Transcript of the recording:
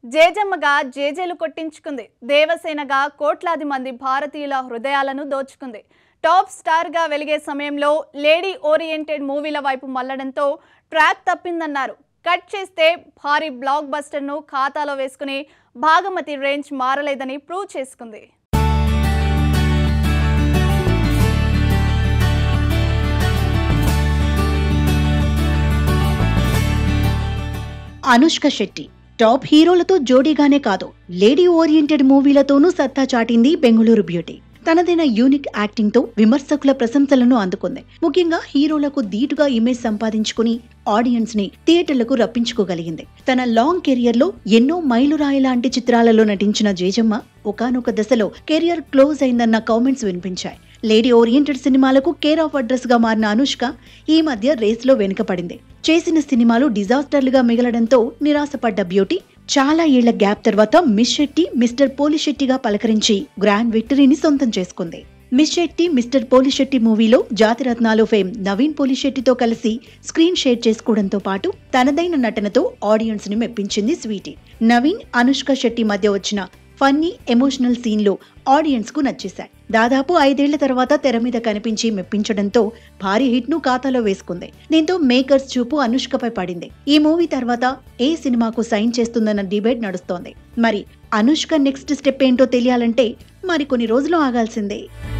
జేజమ్మగా జేజేలు కొట్టించుకుంది దేవసేనగా కోట్లాది మంది భారతీయుల హృదయాలను దోచుకుంది టాప్ స్టార్గా వెలిగే సమయంలో లేడీ ఓరియంటెడ్ మూవీల వైపు మళ్లడంతో ట్రాక్ తప్పిందన్నారు కట్ చేస్తే భారీ బ్లాక్ బస్టర్ను ఖాతాలో వేసుకుని భాగమతి రేంజ్ మారలేదని ప్రూవ్ చేసుకుంది అనుష్క శెట్టి టాప్ హీరోలతో జోడీగానే కాదు లేడీ ఓరియంటెడ్ మూవీలతోనూ సత్తా చాటింది బెంగళూరు బ్యూటీ తనదైన యూనిక్ యాక్టింగ్ తో విమర్శకుల ప్రశంసలను అందుకుంది ముఖ్యంగా హీరోలకు ధీటుగా ఇమేజ్ సంపాదించుకుని ఆడియన్స్ ని థియేటర్లకు రప్పించుకోగలిగింది తన లాంగ్ కెరియర్ లో ఎన్నో మైలురాయి లాంటి చిత్రాలలో నటించిన జేజమ్మ ఒకానొక దశలో కెరియర్ క్లోజ్ అయిందన్న కామెంట్స్ వినిపించాయి లేడీ ఓరియంటెడ్ సినిమాలకు కేర్ ఆఫ్ అడ్రస్ గా మారిన అనుష్క ఈ మధ్య రేస్ లో వెనుకపడింది చేసిన సినిమాలు డిజాస్టర్లుగా మిగలడంతో నిరాశపడ్డ బ్యూటీ చాలా ఏళ్ల గ్యాప్ తర్వాత మిస్ శెట్టి మిస్టర్ పోలిశెట్టిగా పలకరించి గ్రాండ్ విక్టరీని సొంతం చేసుకుంది మిస్ శెట్టి మిస్టర్ పోలిశెట్టి మూవీలో జాతిరత్నాలు ఫేమ్ నవీన్ పోలిశెట్టితో కలిసి స్క్రీన్ షేర్ చేసుకోవడంతో పాటు తనదైన నటనతో ఆడియన్స్ ని మెప్పించింది స్వీటీ నవీన్ అనుష్క శెట్టి మధ్య వచ్చిన ఫన్నీ ఎమోషనల్ సీన్లు ఆడియన్స్ కు నచ్చేశాయి దాదాపు ఐదేళ్ల తర్వాత తెర మీద కనిపించి మెప్పించడంతో భారీ హిట్ ను ఖాతాలో వేసుకుంది దీంతో మేకర్స్ చూపు అనుష్కపై పడింది ఈ మూవీ తర్వాత ఏ సినిమాకు సైన్ చేస్తుందన్న డిబేట్ నడుస్తోంది మరి అనుష్క నెక్స్ట్ స్టెప్ ఏంటో తెలియాలంటే మరికొన్ని రోజులు ఆగాల్సిందే